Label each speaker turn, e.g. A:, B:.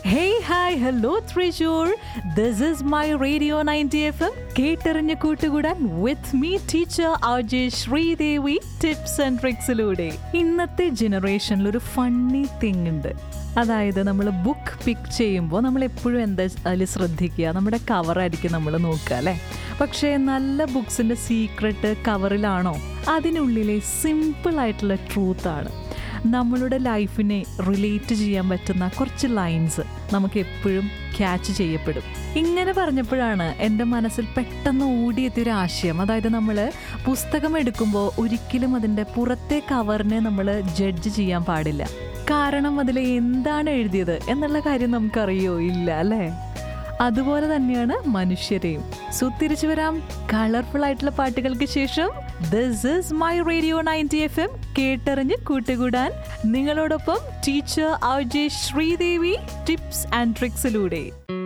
A: Hey, hi, hello, Thrissur. This is my Radio 90 FM. കേട്ടറിഞ്ഞ കൂട്ടുകൂടാൻ with me teacher RJ Sreedevi tips and ട്രിക്സിലൂടെ ഇന്നത്തെ ജനറേഷനിൽ ഒരു ഫണ്ണി തിങ് ഉണ്ട് അതായത് നമ്മൾ ബുക്ക് പിക്ക് ചെയ്യുമ്പോൾ നമ്മൾ എപ്പോഴും എന്താ അതിൽ ശ്രദ്ധിക്കുക നമ്മുടെ കവറായിരിക്കും നമ്മൾ നോക്കുക അല്ലേ പക്ഷേ നല്ല ബുക്സിൻ്റെ സീക്രട്ട് കവറിലാണോ അതിനുള്ളിലെ സിമ്പിൾ ആയിട്ടുള്ള ട്രൂത്താണ് നമ്മളുടെ ലൈഫിനെ റിലേറ്റ് ചെയ്യാൻ പറ്റുന്ന കുറച്ച് ലൈൻസ് നമുക്ക് എപ്പോഴും ക്യാച്ച് ചെയ്യപ്പെടും ഇങ്ങനെ പറഞ്ഞപ്പോഴാണ് എൻ്റെ മനസ്സിൽ പെട്ടെന്ന് ഓടിയെത്തിയ ഒരു ആശയം അതായത് നമ്മൾ പുസ്തകം എടുക്കുമ്പോൾ ഒരിക്കലും അതിൻ്റെ പുറത്തെ കവറിനെ നമ്മൾ ജഡ്ജ് ചെയ്യാൻ പാടില്ല കാരണം അതിൽ എന്താണ് എഴുതിയത് എന്നുള്ള കാര്യം നമുക്കറിയോ ഇല്ല അല്ലേ അതുപോലെ തന്നെയാണ് മനുഷ്യരെയും സോ തിരിച്ചു വരാം കളർഫുൾ ആയിട്ടുള്ള പാട്ടുകൾക്ക് ശേഷം this is my radio ninety F M കേട്ടറിഞ്ഞ് കൂട്ടുകൂടാൻ നിങ്ങളോടൊപ്പം teacher R J Sreedevi tips and ട്രിക്സിലൂടെ